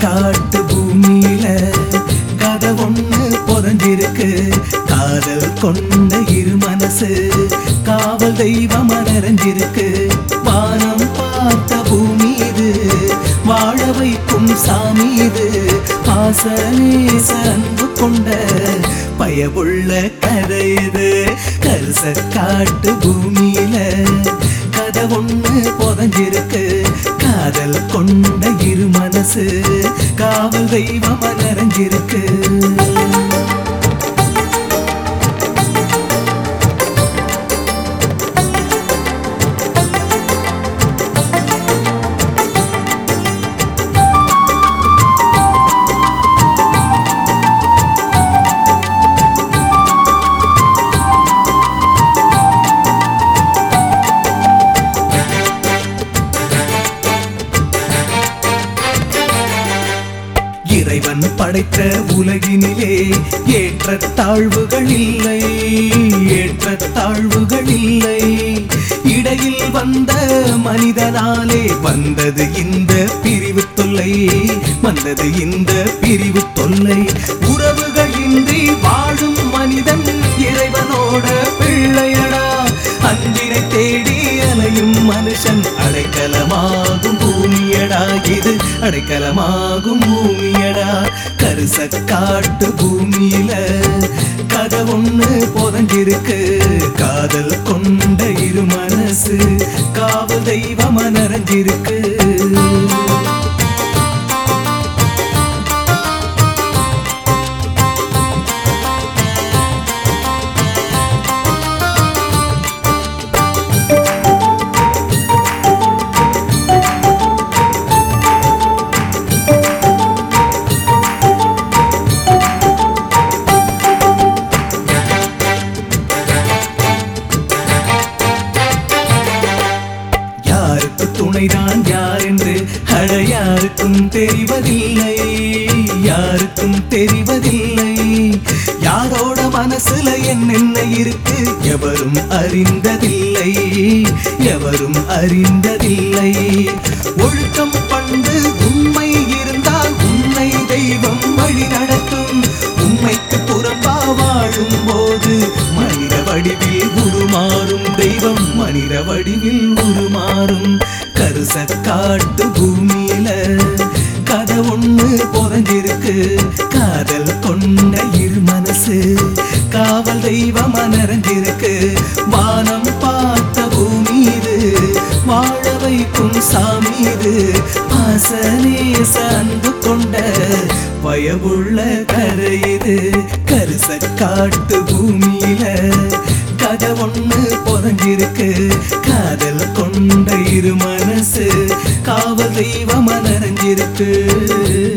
காட்டு பூமியில கதை ஒண்ணு புதஞ்சிருக்கு காதல் கொண்ட இரு மனசு காவல் தெய்வம் நிறைஞ்சிருக்கு வானம் பார்த்த பூமி இது வாழ வைக்கும் சாமி இது பாசநேச அன்பு கொண்ட பயவுள்ள கதை இது கருச காட்டு பூமியில கதை ஒண்ணு புதஞ்சிருக்கு காதல் கொண்ட இரு மனசு காவல் தெய்வம் நிறைஞ்சிருக்கு இறைவன் படைத்த உலகினிலே ஏற்ற தாழ்வுகள் இல்லை ஏற்ற தாழ்வுகள் இல்லை இடையில் வந்த மனிதனாலே வந்தது இந்த பிரிவு தொல்லை வந்தது இந்த பிரிவு தொல்லை உறவுகள் இன்றி வாழும் மனிதன் இறைவனோட பிள்ளையடா அன்பினை தேடி அலையும் மனுஷன் அடைக்கலமாகும் பூமியடா இது அடைக்கலமாகும் பூமியடா கருச காட்டு பூமியில கதை ஒண்ணு புதஞ்சிருக்கு காதல் கொண்ட இரு மனசு காவல் தெய்வம் நிறைஞ்சிருக்கு யாருக்கு துணைதான் யார் என்று அட யாருக்கும் தெரிவதில்லை யாருக்கும் தெரிவதில்லை யாரோட மனசுல என்னென்ன இருக்கு எவரும் அறிந்ததில்லை எவரும் அறிந்ததில்லை ஒழுக்கம் பண்பு உண்மை இருந்தால் உன்னை தெய்வம் வழி நடத்தும் உண்மைக்கு புறம்பா வாழும் போது மனித வடிவில் உருமாறும் தெய்வம் மனித வடிவில் உருமாறும் கருச காட்டு பூமியில கதை ஒண்ணு புதஞ்சிருக்கு காதல் கொண்ட இரு மனசு காவல் தெய்வம் நிறைஞ்சிருக்கு வானம் பார்த்த பூமி இது வாழ வைக்கும் சாமி இது பாசநேச அன்பு கொண்ட பயவுள்ள கரை இது கருச காட்டு பூமியில கதை ஒண்ணு புதஞ்சிருக்கு காதல் கொண்ட இரு மனசு காவல் தெய்வம் நிறைஞ்சிருக்கு